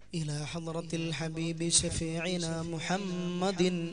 إلى حضرة الحبيب شفيعنا محمد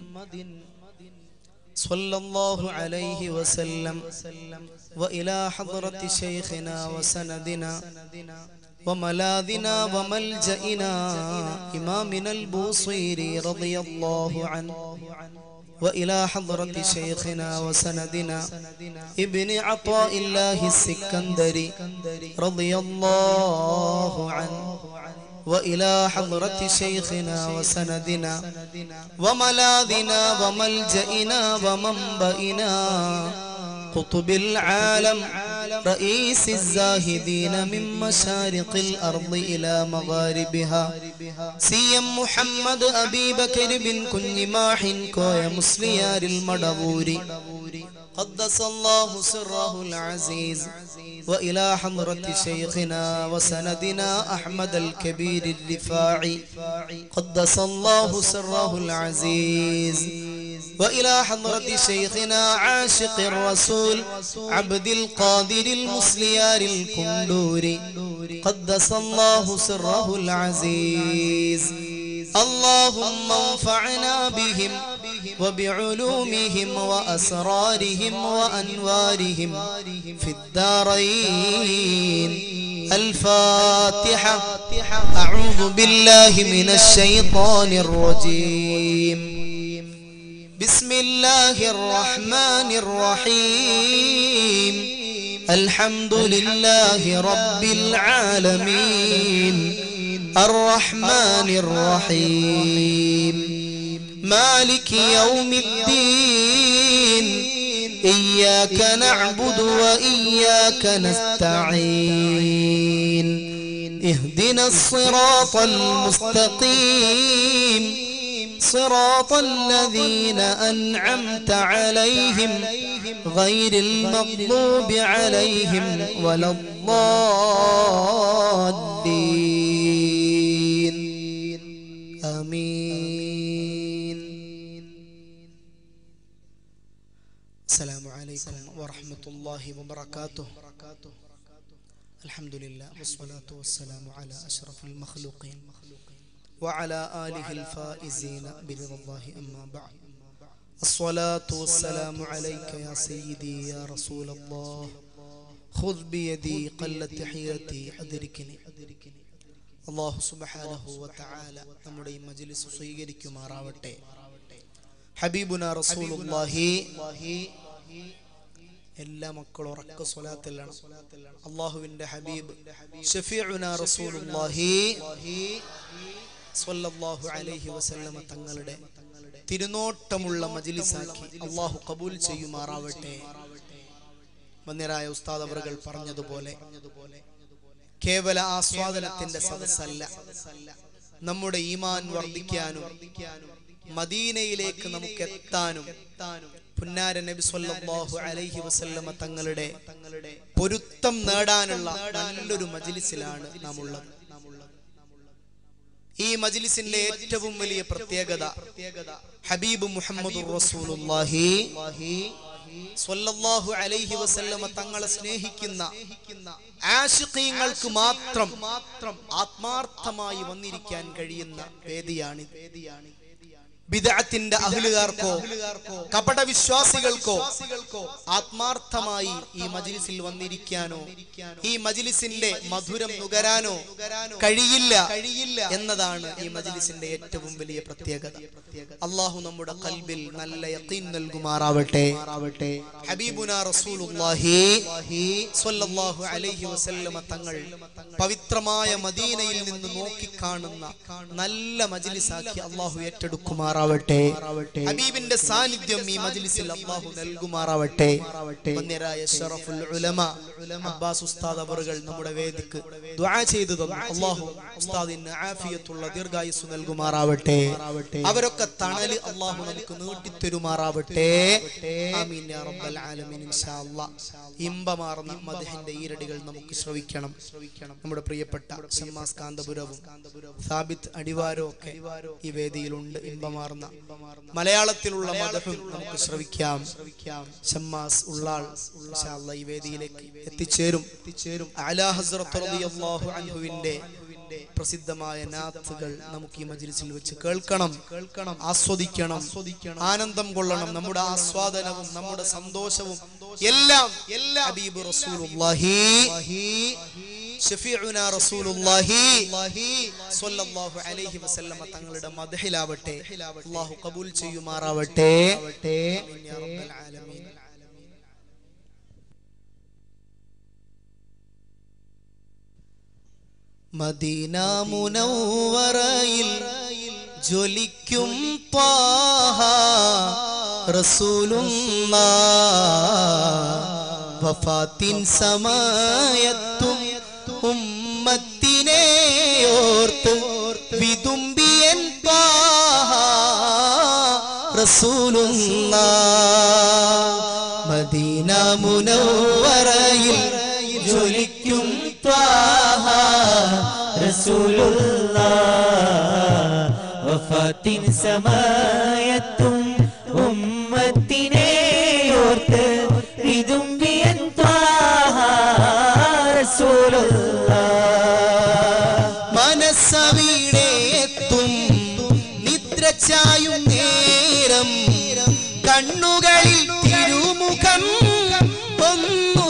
صلى الله عليه وسلم وإلى حضرة شيخنا وسندنا وملاذنا وملجئنا إمامنا البوصيري رضي الله عنه وإلى حضرة شيخنا وسندنا ابن عطاء الله السكندري رضي الله عنه وإلى حضرة شيخنا وسندنا وملاذنا وملجئنا ومنبئنا قطب العالم رئيس الزاهدين من مشارق الأرض إلى مغاربها سيم محمد أبي بكر بن كن ماح كوي مسليار المدبور قدس الله سره العزيز وإلى حضرة شيخنا وسندنا أحمد الكبير الرفاعي قدس الله سره العزيز وإلى حضرة شيخنا عاشق الرسول عبد القادر المسليار الكندوري قدس الله سره العزيز اللهم انفعنا بهم وبعلومهم وأسرارهم وأنوارهم في الدارين الفاتحة أعوذ بالله من الشيطان الرجيم بسم الله الرحمن الرحيم الحمد لله رب العالمين الرحمن الرحيم مالك يوم الدين إياك نعبد وإياك نستعين اهدنا الصراط المستقيم صراط الذين أنعمت عليهم غير المغضوب عليهم ولا الضالين آمين السلام عليكم ورحمة الله وبركاته الحمد لله والصلاة والسلام على أشرف المخلوقين وعلى آله الفائزين برضا الله أما بعد الصلاة والسلام عليك يا سيدي يا رسول الله خذ بيدي قلت حيرتي أدركني അള്ളാഹു സുബഹാനഹു വതആല നമ്മുടെ ഈ മജ്ലിസ് സ്വീകരിക്കുമാറാവട്ടെ ഹബീബുന റസൂലുള്ളാഹി എല്ലാ മക്കളും ഉറക്ക സ്വലാത്തിലാണ് അള്ളാഹുവിന്റെ ഹബീബ് ഷഫീഉന റസൂലുള്ളാഹി സ്വല്ലല്ലാഹു അലൈഹി വസല്ലമ തങ്ങളുടെ തിരുനോട്ടമുള്ള മജ്ലിസാക്കി അള്ളാഹു കബൂൽ ചെയ്യുമാറാവട്ടെ വന്യരായ ഉസ്താദ് അവറുകൾ പറഞ്ഞതുപോലെ കേവല ആസ്വാദനത്തിന്റെ സദസ്സല്ല നമ്മുടെ ഈമാൻ വർദ്ധിക്കാനും മദീനയിലേക്ക് നമുക്ക് എത്താനും പുന്നാര നബി സല്ലല്ലാഹു അലൈഹി വസല്ലമ തങ്ങളുടെ പൊരുത്തം നേടാനുള്ള നല്ലൊരു മജ്ലിസിലാണ് നാം ഉള്ളത് ഈ മജ്ലിസിന്റെ ഏറ്റവും വലിയ പ്രത്യേകത ഹബീബ് മുഹമ്മദ് റസൂലുള്ളാഹി സ്വല്ലല്ലാഹു അലൈഹി വസല്ലമ തങ്ങളെ സ്നേഹിക്കുന്ന ആശിഖീങ്ങൾക്ക് മാത്രം മാത്രം ആത്മാർത്ഥമായി വന്നിരിക്കാൻ കഴിയുന്ന വേദിയാണ് വേദിയാണ് ബിദഅത്തിന്റെ അഹ്ലുകാർക്കോ കപട വിശ്വാസികൾക്കോ ആത്മാർത്ഥമായി ഈ മജ്ലിസിൽ വന്നിരിക്കാനോ ഈ മജ്ലിസിന്റെ മധുരം നുകരാനോ കഴിയില്ല കഴിയില്ല എന്നതാണ് ഈ മജ്ലിസിന്റെ ഏറ്റവും വലിയ പ്രത്യേകത അള്ളാഹു നമ്മുടെ കൽബിൽ നല്ല യഖീൻ നൽകുമാറാവട്ടെ ഹബീബുന റസൂലുള്ളാഹി സ്വല്ലല്ലാഹു അലൈഹി വസല്ലമ തങ്ങൾ പവിത്രമായ മദീനയിൽ നിന്ന് നോക്കിക്കാണുന്ന നല്ല മജ്ലിസാക്കി അള്ളാഹു ഏറ്റെടുക്കുമാറാവട്ടെ ഹബീബിന്റെ സാന്നിധ്യം ഈ മജ്ലിസിൽ അള്ളാഹു നൽകുമാറാവട്ടെ വന്യരായ ഷറഫുൽ ഉലമ അബ്ബാസ് ഉസ്താദ് അവറുകൾ നമ്മുടെ വേദിക്ക് ദുആ ചെയ്തു തന്നു അള്ളാഹു ഉസ്താദിന് ആഫിയത്തുള്ള ദീർഘായുസ് നൽകുമാറാവട്ടെ അവരൊക്കെ തണല് അള്ളാഹു നമുക്ക് നീട്ടിത്തരുമാറാവട്ടെ ആമീൻ യാ റബ്ബൽ ആലമീൻ ഇൻഷാ അല്ലാഹ് ഇമ്പമാർന്ന മദഹിന്റെ ഈരടികൾ നമുക്ക് ശ്രവിക്കണം നമ്മുടെ പ്രിയപ്പെട്ട ഷമ്മാസ് കാന്തപുരവും സാബിത്ത് അടിവാരവും ഒക്കെ ഈ വേദിയിലുണ്ട് ഇമ്പമാർന്ന മലയാളത്തിലുള്ള മദഹും നമുക്ക് ശ്രവിക്കാം ഷമ്മാസ് ഉള്ളാൾ ഇൻഷാ അല്ലാഹ് ഈ വേദിയിലേക്ക് എത്തിച്ചേരും എത്തിച്ചേരും അലാ ഹസ്രത്ത് റളിയല്ലാഹു അൻഹുവിന്റെ പ്രസിദ്ധമായ നാത്തുകൾ നമുക്ക് ഈ മജ്ലിസിൽ വെച്ച് കേൾക്കണം കേൾക്കണം ആസ്വദിക്കണം ആനന്ദം കൊള്ളണം നമ്മുടെ ആസ്വാദനവും നമ്മുടെ സന്തോഷവും എല്ലാം എല്ലാം ഹബീബ് റസൂലുള്ളാഹി ഷഫീഉന റസൂലുള്ളാഹി സ്വല്ലല്ലാഹു അലൈഹി വസല്ലമ തങ്ങളുടെ മദ്ഹിലാവട്ടെ അല്ലാഹു കബൂൽ ചെയ്യുമാറാവട്ടെ ആമീൻ യാ റബ്ബൽ ആലമീൻ മദീന മുനവ്വറയിൽ ജ്വലിക്കും ത്വാഹ റസൂലുള്ളാ വഫാത്തിൻ സമയത്തും ഉമ്മത്തിനെ ഓർത്ത് വിതുമ്പിയൻ ത്വാഹ റസൂലുള്ളാ മദീന മുനവ്വറയിൽ ജ്വലിക്കും ത്വാഹ റസൂലുള്ള വഫാത്തിൻ സമയത്തും ഉമ്മത്തിനെ ഓർത്ത് വിതുമ്പിയൻ ത്വാഹ റസൂലുള്ള മനസ്സവിടെ എത്തും നിദ്ര ചായും നേരം കണ്ണുകളിൽ തിരുമുഖം ഒന്നു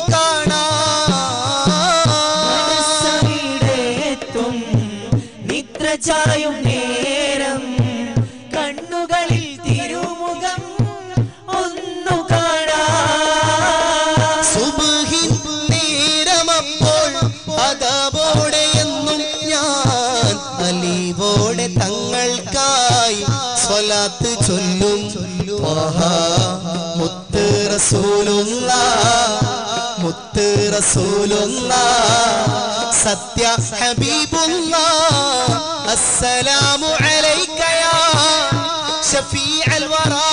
മനസ്സവിടെത്തും നിദ്ര ചായും നേരം കണ്ണുകളിൽ തിരുമുഖം ഒന്നു കാണാം സുബഹിൻ നേരമപ്പോൾ അതവോടെ എന്നും ഞാൻ അലീവോടെ തങ്ങൾക്കായി സ്വലാത്ത് ചൊല്ലും ആഹാ, മുത്ത് റസൂലുള്ള മുത്ത് റസൂലുള്ള സത്യ ഹബീബുള്ള അസ്സലാമു അലൈക യാ ഷഫീഅൽ വറാ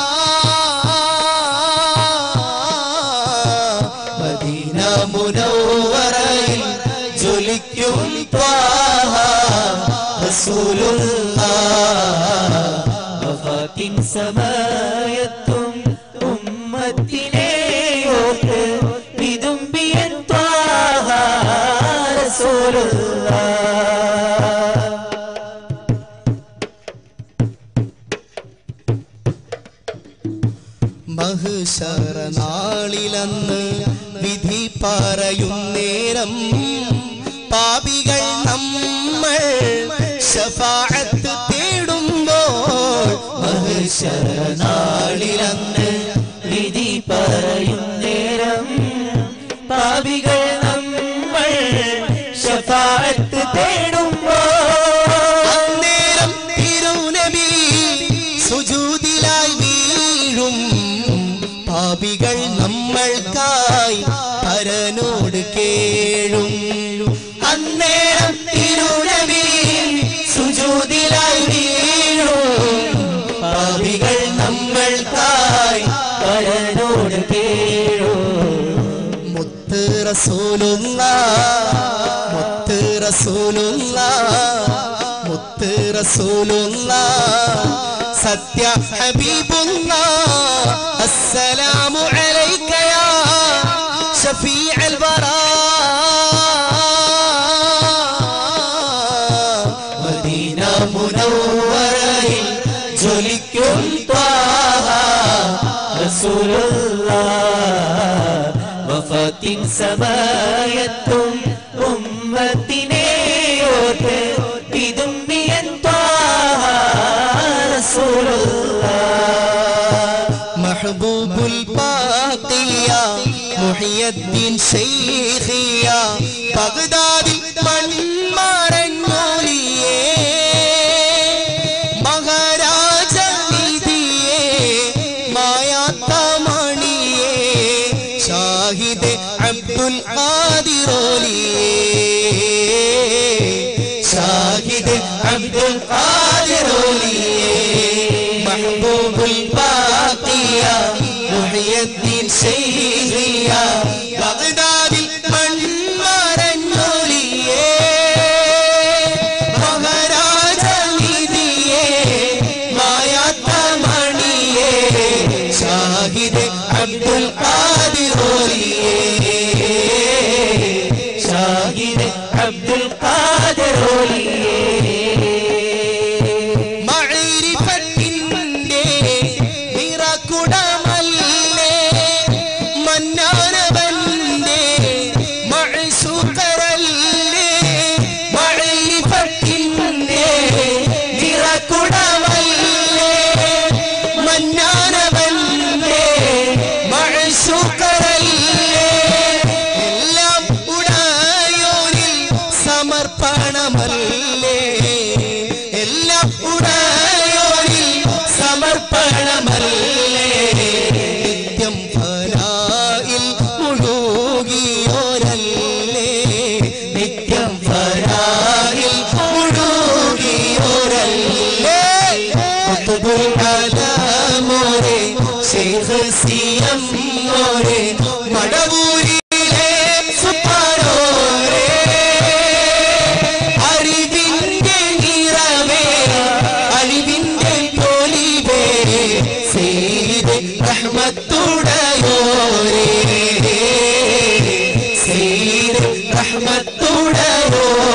മദീന മുനവ്വറയിൽ ജ്വലിക്കും ത്വാഹ റസൂലുള്ളാഹ് വഫാത്തിൻ സമയത്തും ഉമ്മത്തിനെ ഓർത്ത് വിതുമ്പിയൻ ത്വാഹ റസൂലുള്ള മഹ്ശറ നാളിലന്ന് വിധി പറയും നേരം പാപികൾ നമ്മൾ ശഫാഅത്ത് തേടുമ്പോൾ മഹ്ശറ നാളിലന്ന് വിധി പറയും നേരം പാപികൾ നമ്മൾ ശഫാഅത്ത് തേടുമ്പോൾ അന്നേരം തിരുനബി സുജൂദിലായി വീഴും പാപികൾ നമ്മൾക്കായി പരനോട് കേഴും അന്നേരം തിരുനബി സുജൂദിലായി വീഴും പാപികൾ നമ്മൾക്കായി പരനോട് കേഴോ മുത്ത് റസൂലുള്ള മുത്ത് റസൂലുള്ള മുത്ത് റസൂലുള്ള സത്യ ഹബീബുള്ള അസ്സലാമു അലൈക യാ ഷഫീഅൽ വറാ മദീന മുനവ്വറയിൽ ജ്വലിക്കും ത്വാഹ റസൂലുള്ള വഫാത്തിൻ സമയത്തും ഉമ്മത്തിനെ ഓർത്ത് വിതുമ്പിയൻ ത്വാഹ റസൂലുള്ള മഹബൂബുൽ ബാഖിയ മുഹിയദ്ദീൻ ശൈഖിയ ബഗ്ദാദിൽ മൺമറഞ്ഞോലിയേ മഹാരാജ നിധിയേ മായാത്ത മണിയേ ഷാഹിദ് അബ്ദുൽ ഖാദിറോലിയേ ഷാഹിദ് അബ്ദുൽ ഖാദിറോലിയേ മഹബൂബുൽ ബാഖിയ മുഹിയദ്ദീൻ ശൈഖിയ ബഗ്ദാദിൽ മൺമറഞ്ഞോലിയേ മഹാരാജ നിധിയേ മായാത്ത മണിയേ ഷാഹിദ് അബ്ദുൽ ഖാദിറോലിയേ ഷാഹിദ് അബ്ദുൽ ഖാദിർ ഓരെ മടവൂരിലെ സുപ്പാരോരെ അറിവിന്റെ നിറവേ അറിവിന്റെ പൊലിവേ സീത് റഹ്മത്തുടയോരേ സീത് റഹ്മത്തുടയോരേ